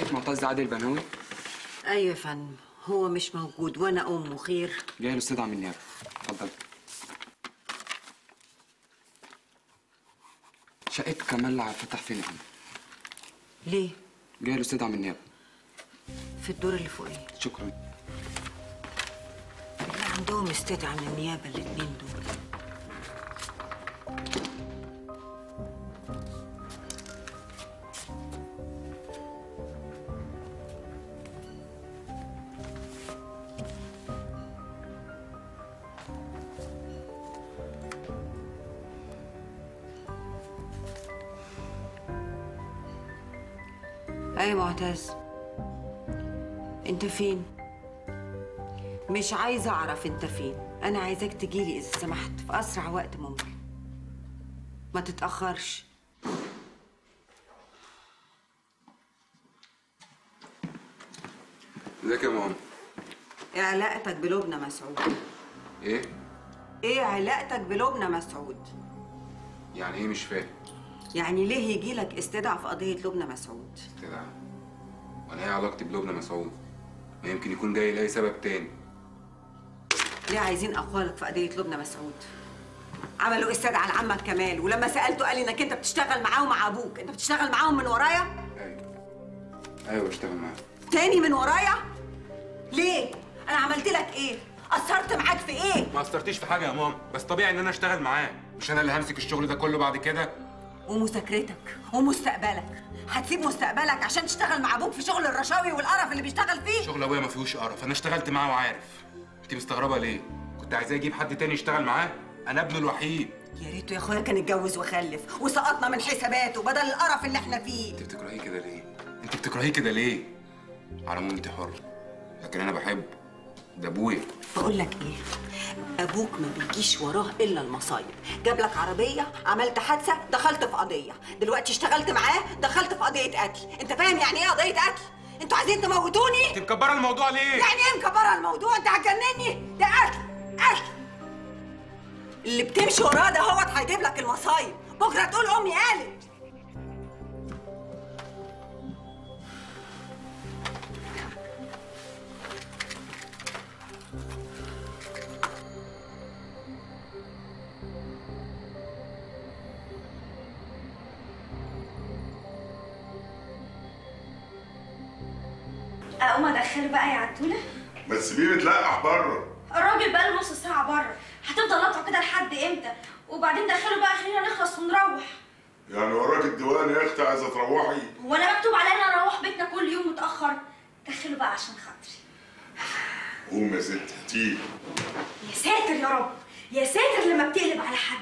شركه معتز عادل بناوي ايوه يا فندم هو مش موجود وانا امه خير جاي الاستاذ عم النيابه اتفضل شقه كمال عبد الفتاح فين يا فندم ليه جاي الاستاذ عم النيابه في الدور اللي فوقيه شكرا اللي عندهم استدعاء من النيابه الاتنين دول ايه معتز انت فين مش عايزه اعرف انت فين انا عايزاك تجيلي اذا سمحت في اسرع وقت ممكن ما تتاخرش ازيك يا ماما ايه علاقتك بلبنى مسعود ايه ايه علاقتك بلبنى مسعود يعني ايه مش فاهم يعني ليه يجي لك استدعاء في قضيه لبنى مسعود كده وانا ايه علاقتي بلبنى مسعود ما يمكن يكون جاي لاي سبب تاني ليه عايزين اقوالك في قضيه لبنى مسعود عملوا استدعاء لعمك كمال ولما سالته قال لي انك انت بتشتغل معاه ومع ابوك انت بتشتغل معاهم من ورايا ايوه ايوه بشتغل معاه تاني من ورايا ليه انا عملت لك ايه قصرت معاك في ايه ما قصرتيش في حاجه يا ماما بس طبيعي ان انا اشتغل معاه مش انا اللي همسك الشغل ده كله بعد كده ومذاكرتك ومستقبلك هتسيب مستقبلك عشان تشتغل مع ابوك في شغل الرشاوي والقرف اللي بيشتغل فيه شغل ابويا ما فيهوش قرف انا اشتغلت معاه وعارف انت مستغربه ليه كنت عايزاه يجيب حد تاني يشتغل معاه انا ابنه الوحيد يا ريته يا اخويا كان اتجوز وخلف وسقطنا من حساباته بدل القرف اللي احنا فيه انت بتكرهيه كده ليه انت بتكرهيه كده ليه على العموم انت حر لكن انا بحبه ده ابويا بقول لك ايه ابوك ما بيجيش وراه الا المصايب جاب لك عربيه عملت حادثه دخلت في قضيه دلوقتي اشتغلت معاه دخلت في قضيه قتل انت فاهم يعني ايه قضيه قتل انتوا عايزين تموتوني انت مكبره الموضوع ليه يعني ايه مكبره الموضوع انت هتجنني ده قتل قتل اللي بتمشي وراه ده هو هيجيب لك المصايب بكره تقول امي قالت اقوم ادخله بقى يا عدوله ما تسيبيه متلقح بره الراجل بقى له نص ساعه بره هتفضل قاطعه كده لحد امتى وبعدين دخله بقى خلينا نخلص ونروح يعني وراك الديوان يا اختي عايزه تروحي هو انا مكتوب علينا نروح بيتنا كل يوم متاخر دخله بقى عشان خاطري قوم يا ست تيجي يا ساتر يا رب يا ساتر لما بتقلب على حد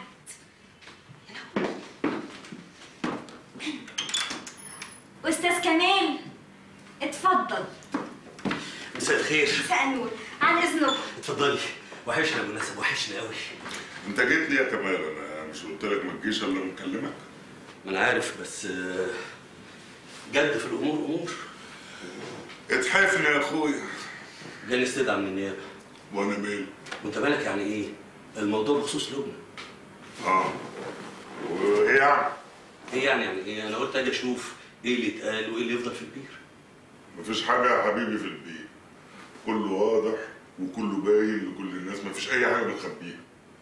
استاذ كمال اتفضل مساء الخير مساء النور عن اذنك اتفضلي وحشنا يا مناسب وحشنا قوي انت جيت لي يا كمال انا مش قلت لك ما تجيش الا لما اكلمك ما انا عارف بس آه، جد في الامور امور اتحافني يا اخويا جالي استدعاء من النيابه وانا مالي وانت مالك يعني ايه الموضوع بخصوص لبنى اه وايه يعني ايه يعني يعني ايه انا قلت اجي اشوف ايه اللي اتقال وايه اللي يفضل في البير مفيش حاجه يا حبيبي في البيت كله واضح وكله باين لكل الناس مفيش اي حاجه بتخبيها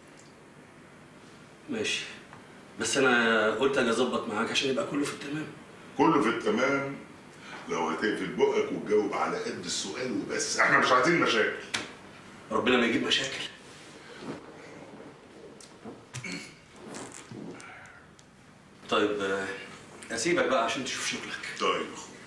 ماشي بس انا قلت اجي اظبط معاك عشان يبقى كله في التمام كله في التمام لو هتقفل بقك وتجاوب على قد السؤال وبس احنا مش عايزين مشاكل ربنا ما يجيب مشاكل طيب آه، اسيبك بقى عشان تشوف شغلك طيب يا اخويا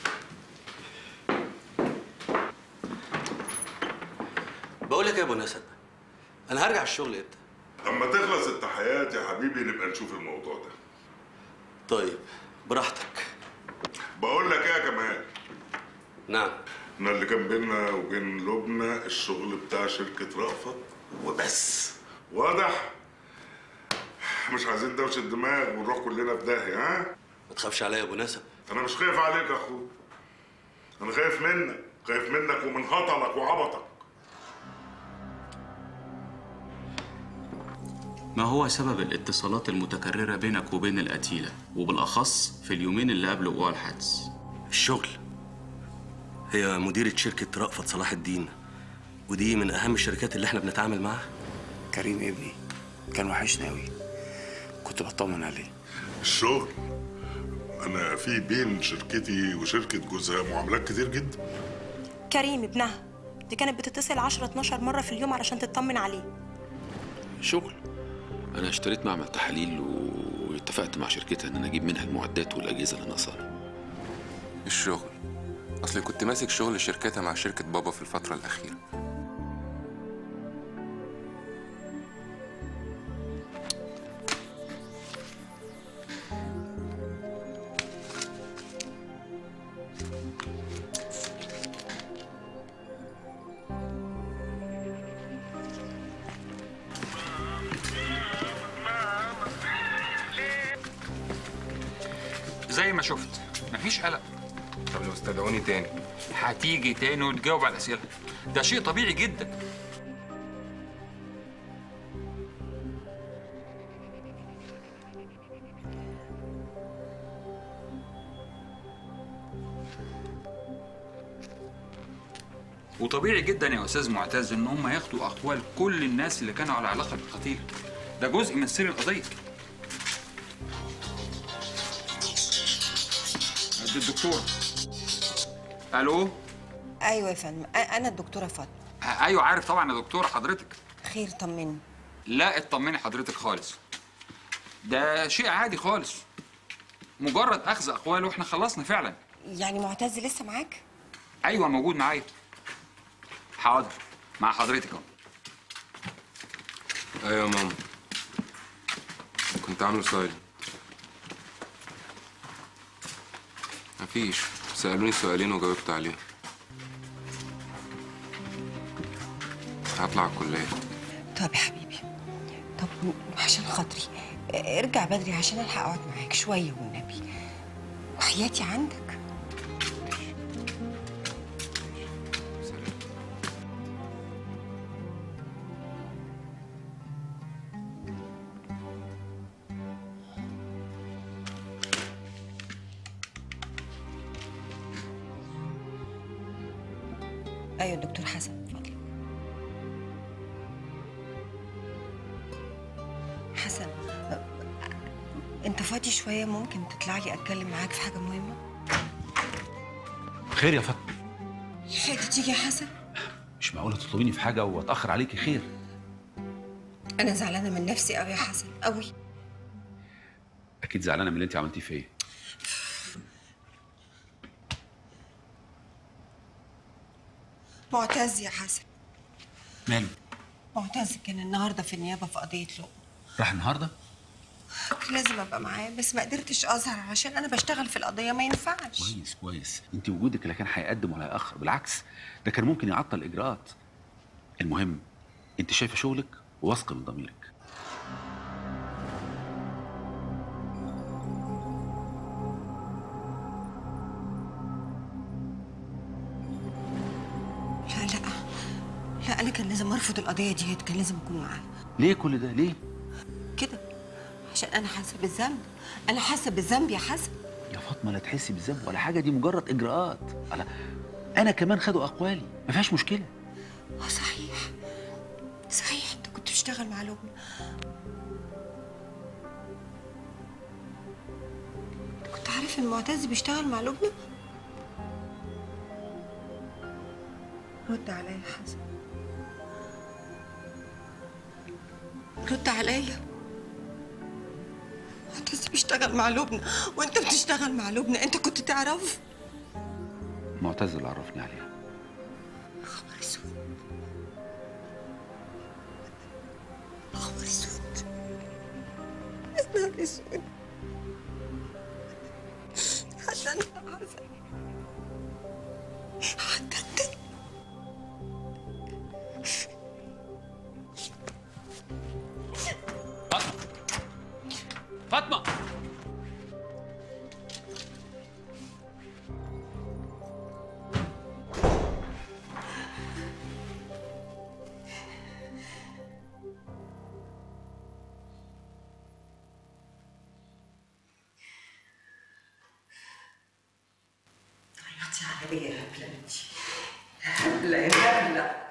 بقول لك ايه يا ابو نسب انا هرجع الشغل امتى اما تخلص التحيات يا حبيبي نبقى نشوف الموضوع ده طيب براحتك بقول لك ايه يا كمال نعم احنا اللي كان بينا وبين لبنى الشغل بتاع شركة رأفت وبس واضح مش عايزين دوشة دماغ ونروح كلنا في داهية ها ما تخافش عليا يا ابو نسب انا مش خايف عليك يا اخويا انا خايف منك خايف منك ومن هطلك وعبطك ما هو سبب الاتصالات المتكررة بينك وبين القتيلة وبالأخص في اليومين اللي قبل وقوع الحادث؟ الشغل هي مديرة شركة رأفت صلاح الدين ودي من أهم الشركات اللي احنا بنتعامل معاها كريم ابني كان وحشني قوي كنت بطمن عليه الشغل انا في بين شركتي وشركه جوزها معاملات كتير جدا كريم ابنها دي كانت بتتصل 10 12 مرة في اليوم علشان تطمن عليه شغل انا اشتريت معمل تحاليل و- واتفقت مع شركتها ان انا اجيب منها المعدات والاجهزه اللي ناقصانا الشغل اصلي كنت ماسك شغل شركتها مع شركة بابا في الفترة الأخيرة زي ما شفت مفيش قلق طب لو استدعوني تاني هتيجي تاني وتجاوب على الاسئله ده شيء طبيعي جدا وطبيعي جدا يا استاذ معتز ان هم ياخدوا اقوال كل الناس اللي كانوا على علاقه بالقتيل ده جزء من سر القضيه قد الدكتور الو ايوه يا فندم أ- انا الدكتوره فاطمه آه، ايوه عارف طبعا يا دكتور حضرتك خير طمني لا اطمني حضرتك خالص ده شيء عادي خالص مجرد اخذ اقوال واحنا خلصنا فعلا يعني معتز لسه معاك ايوه موجود معايا حاضر مع حضرتك اهو أيوة يا ماما كنت عامله سؤال مفيش سألوني سؤالين وجاوبت عليهم هطلع الكلية طب يا حبيبي طب عشان خاطري ارجع بدري عشان الحق اقعد معاك شويه والنبي وحياتي عندك ايوه دكتور حسن اتفضل حسن أ- انت فاضي شويه ممكن تطلع لي اتكلم معاك في حاجه مهمه خير يا فاطمه حاجه تيجي يا حسن مش معقوله تطلبيني في حاجه واتاخر عليكي خير انا زعلانه من نفسي قوي يا حسن قوي اكيد زعلانه من اللي انت عملتيه فيا معتز يا حسن ماله معتز كان النهارده في النيابه في قضيه لقمه راح النهارده كان لازم ابقى معاه بس ما قدرتش اظهر عشان انا بشتغل في القضيه ما ينفعش كويس كويس انت وجودك لا كان هيقدم ولا هيأخر بالعكس ده كان ممكن يعطل الاجراءات المهم انت شايفه شغلك وواثقه من ضميرك لا لا لا انا كان لازم ارفض القضيه دي كان لازم اكون معاه ليه كل ده ليه كده عشان انا حاسه بالذنب انا حاسه بالذنب يا حسن يا فاطمه لا تحسي بالذنب ولا حاجه دي مجرد اجراءات انا انا كمان خدوا اقوالي ما فيهاش مشكله اه صحيح صحيح انت كنت بتشتغل مع لبنى انت كنت عارف ان معتز بيشتغل مع لبنى رد عليا يا حسن رد عليا معتز بيشتغل مع لبنى وانت بتشتغل مع لبنى انت كنت تعرف معتز اللي عرفني عليها خبر اسود خبر اسود يا نهار اسود حتى انت عارفه حتى انت فاطمه عيطي على ايه يا هبله انت هبله يا هبله